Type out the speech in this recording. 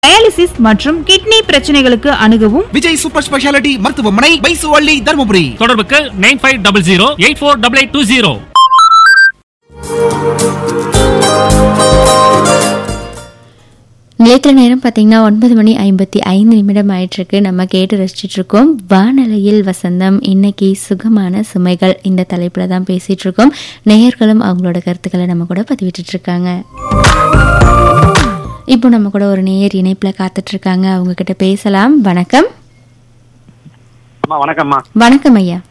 dialysis மற்றும் kidney பிரச்சனைகளுக்கு அணுகவும் விஜய் சூப்பர் ஸ்பெஷாலிட்டி மருத்துவமனை பைசுவள்ளி தருமபுரி தொடர்புக்கு nine five double zero eight four double eight two zero நேற்று நேரம் பார்த்தீங்கன்னா ஒன்பது மணி ஐம்பத்தி ஐந்து நிமிடம் ஆயிட்டிருக்கு நம்ம கேட்டு ரசிச்சிட்டு இருக்கோம் வானலையில் வசந்தம் இன்னைக்கு சுகமான சுமைகள் இந்த தலைப்பில் தான் பேசிட்டு இருக்கோம் நேயர்களும் அவங்களோட கருத்துக்களை நம்ம கூட பதிவிட்டு இருக்காங்க இப்போ நம்ம கூட ஒரு நேயர் இணைப்பில் காத்துட்டு இருக்காங்க அவங்க கிட்ட பேசலாம் வணக்கம் அம்மா வணக்கம்மா வணக்கம் ஐயா